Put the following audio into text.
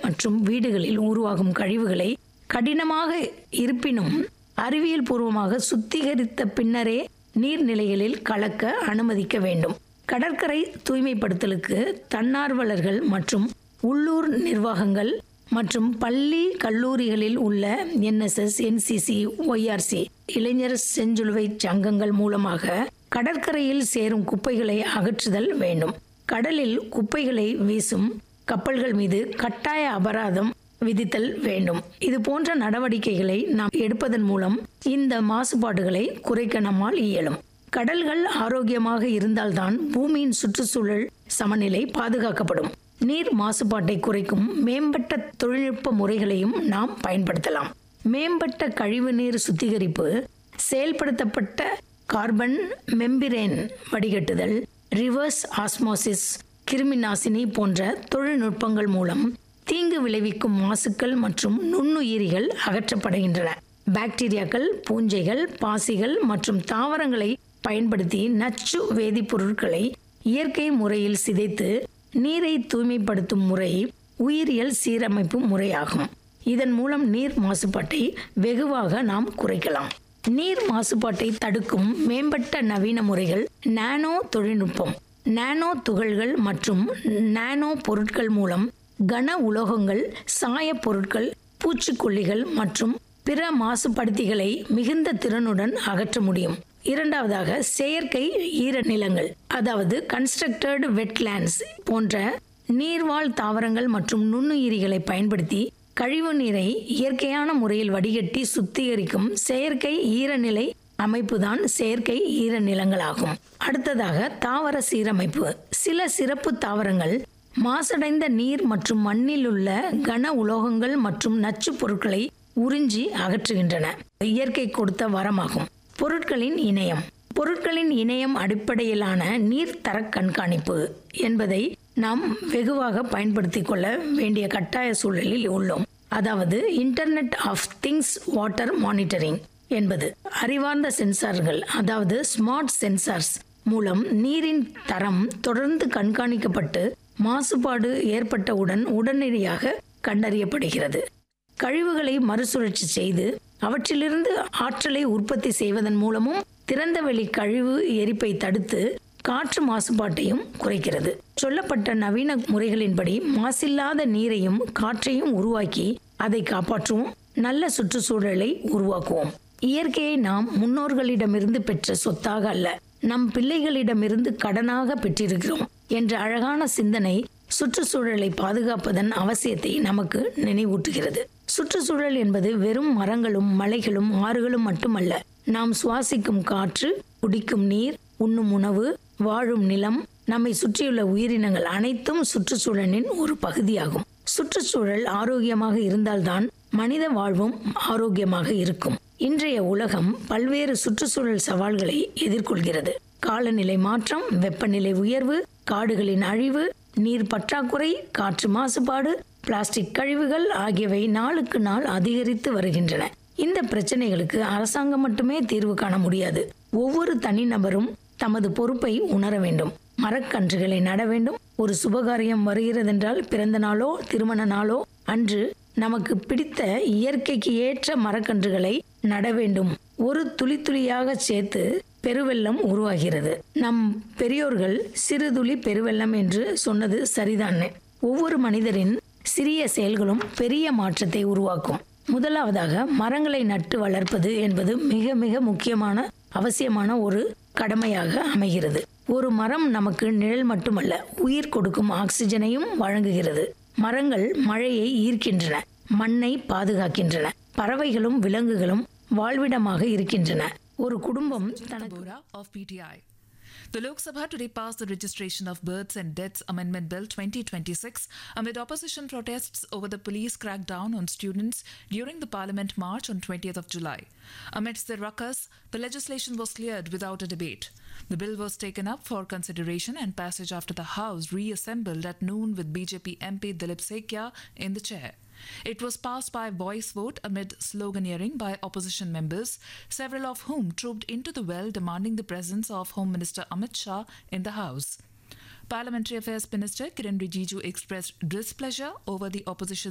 மற்றும் வீடுகளில் உருவாகும் கழிவுகளை கடினமாக இருப்பினும் அறிவியல் பூர்வமாக சுத்திகரித்த பின்னரே நீர்நிலைகளில் கலக்க அனுமதிக்க வேண்டும் கடற்கரை தூய்மைப்படுத்தலுக்கு தன்னார்வலர்கள் மற்றும் உள்ளூர் நிர்வாகங்கள் மற்றும் பள்ளி கல்லூரிகளில் உள்ள என்எஸ்எஸ் என்சிசி ஒய்ஆர்சி இளைஞர் செஞ்சிலுவை சங்கங்கள் மூலமாக கடற்கரையில் சேரும் குப்பைகளை அகற்றுதல் வேண்டும் கடலில் குப்பைகளை வீசும் கப்பல்கள் மீது கட்டாய அபராதம் விதித்தல் வேண்டும் இது போன்ற நடவடிக்கைகளை நாம் எடுப்பதன் மூலம் இந்த மாசுபாடுகளை குறைக்க நம்மால் இயலும் கடல்கள் ஆரோக்கியமாக இருந்தால்தான் பூமியின் சுற்றுச்சூழல் சமநிலை பாதுகாக்கப்படும் நீர் மாசுபாட்டை குறைக்கும் மேம்பட்ட தொழில்நுட்ப முறைகளையும் நாம் பயன்படுத்தலாம் மேம்பட்ட கழிவுநீர் சுத்திகரிப்பு செயல்படுத்தப்பட்ட கார்பன் மெம்பிரேன் வடிகட்டுதல் ரிவர்ஸ் ஆஸ்மோசிஸ் கிருமிநாசினி போன்ற தொழில்நுட்பங்கள் மூலம் தீங்கு விளைவிக்கும் மாசுக்கள் மற்றும் நுண்ணுயிரிகள் அகற்றப்படுகின்றன பாக்டீரியாக்கள் பூஞ்சைகள் பாசிகள் மற்றும் தாவரங்களை பயன்படுத்தி நச்சு வேதிப்பொருட்களை இயற்கை முறையில் சிதைத்து நீரை தூய்மைப்படுத்தும் முறை உயிரியல் சீரமைப்பு முறையாகும் இதன் மூலம் நீர் மாசுபாட்டை வெகுவாக நாம் குறைக்கலாம் நீர் மாசுபாட்டை தடுக்கும் மேம்பட்ட நவீன முறைகள் நானோ தொழில்நுட்பம் நானோ துகள்கள் மற்றும் நானோ பொருட்கள் மூலம் கன உலோகங்கள் சாயப் பொருட்கள் பூச்சிக்கொல்லிகள் மற்றும் பிற மாசுபடுத்திகளை மிகுந்த திறனுடன் அகற்ற முடியும் இரண்டாவதாக செயற்கை ஈரநிலங்கள் அதாவது கன்ஸ்ட்ரக்டட் வெட்லேண்ட்ஸ் போன்ற நீர்வாழ் தாவரங்கள் மற்றும் நுண்ணுயிரிகளை பயன்படுத்தி கழிவு நீரை இயற்கையான முறையில் வடிகட்டி சுத்திகரிக்கும் செயற்கை ஈரநிலை அமைப்புதான் செயற்கை ஈரநிலங்களாகும் அடுத்ததாக தாவர சீரமைப்பு சில சிறப்பு தாவரங்கள் மாசடைந்த நீர் மற்றும் மண்ணில் உள்ள கன உலோகங்கள் மற்றும் நச்சுப் பொருட்களை உறிஞ்சி அகற்றுகின்றன இயற்கை கொடுத்த வரமாகும் பொருட்களின் இணையம் பொருட்களின் இணையம் அடிப்படையிலான நீர் தர கண்காணிப்பு என்பதை நாம் வெகுவாக பயன்படுத்திக் கொள்ள வேண்டிய கட்டாய சூழலில் உள்ளோம் அதாவது internet of things water monitoring என்பது அறிவார்ந்த சென்சார்கள் அதாவது ஸ்மார்ட் சென்சார்ஸ் மூலம் நீரின் தரம் தொடர்ந்து கண்காணிக்கப்பட்டு மாசுபாடு ஏற்பட்டவுடன் உடனடியாக கண்டறியப்படுகிறது கழிவுகளை மறுசுழற்சி செய்து அவற்றிலிருந்து ஆற்றலை உற்பத்தி செய்வதன் மூலமும் திறந்தவெளி கழிவு எரிப்பை தடுத்து காற்று மாசுபாட்டையும் குறைக்கிறது சொல்லப்பட்ட நவீன முறைகளின்படி மாசில்லாத நீரையும் காற்றையும் உருவாக்கி அதை காப்பாற்றுவோம் நல்ல சுற்றுச்சூழலை உருவாக்குவோம் இயற்கையை நாம் முன்னோர்களிடமிருந்து பெற்ற சொத்தாக அல்ல நம் பிள்ளைகளிடமிருந்து கடனாக பெற்றிருக்கிறோம் என்ற அழகான சிந்தனை சுற்றுச்சூழலை பாதுகாப்பதன் அவசியத்தை நமக்கு நினைவூட்டுகிறது சுற்றுச்சூழல் என்பது வெறும் மரங்களும் மலைகளும் ஆறுகளும் மட்டுமல்ல நாம் சுவாசிக்கும் காற்று குடிக்கும் நீர் உண்ணும் உணவு வாழும் நிலம் நம்மை சுற்றியுள்ள உயிரினங்கள் அனைத்தும் சுற்றுச்சூழலின் ஒரு பகுதியாகும் சுற்றுச்சூழல் ஆரோக்கியமாக இருந்தால்தான் மனித வாழ்வும் ஆரோக்கியமாக இருக்கும் இன்றைய உலகம் பல்வேறு சுற்றுச்சூழல் சவால்களை எதிர்கொள்கிறது காலநிலை மாற்றம் வெப்பநிலை உயர்வு காடுகளின் அழிவு நீர் பற்றாக்குறை காற்று மாசுபாடு பிளாஸ்டிக் கழிவுகள் ஆகியவை நாளுக்கு நாள் அதிகரித்து வருகின்றன இந்த பிரச்சனைகளுக்கு அரசாங்கம் மட்டுமே தீர்வு காண முடியாது ஒவ்வொரு தனிநபரும் தமது பொறுப்பை உணர வேண்டும் மரக்கன்றுகளை நட வேண்டும் ஒரு சுபகாரியம் வருகிறதென்றால் பிறந்த நாளோ திருமண நாளோ அன்று நமக்கு பிடித்த இயற்கைக்கு ஏற்ற மரக்கன்றுகளை நட வேண்டும் ஒரு துளி துளியாக சேர்த்து பெருவெள்ளம் உருவாகிறது நம் பெரியோர்கள் சிறு துளி பெருவெள்ளம் என்று சொன்னது சரிதான் ஒவ்வொரு மனிதரின் சிறிய செயல்களும் பெரிய மாற்றத்தை உருவாக்கும் முதலாவதாக மரங்களை நட்டு வளர்ப்பது என்பது மிக மிக முக்கியமான அவசியமான ஒரு கடமையாக அமைகிறது ஒரு மரம் நமக்கு நிழல் மட்டுமல்ல உயிர் கொடுக்கும் ஆக்சிஜனையும் வழங்குகிறது மரங்கள் மழையை ஈர்க்கின்றன மண்ணை பாதுகாக்கின்றன பறவைகளும் விலங்குகளும் வாழ்விடமாக இருக்கின்றன ஒரு குடும்பம் தனக்கு Bora of PTI. The Lok Sabha today passed the Registration of Births and Deaths Amendment Bill 2026 amid opposition protests over the police crackdown on students during the Parliament March on 20th of July. Amidst the ruckus, the legislation was cleared without a debate. The bill was taken up for consideration and passage after the House reassembled at noon with BJP MP Dilip Sekya in the chair. It was passed by voice vote amid sloganeering by opposition members, several of whom trooped into the well demanding the presence of Home Minister Amit Shah in the House. Parliamentary Affairs Minister Kiran Rijiju expressed displeasure over the opposition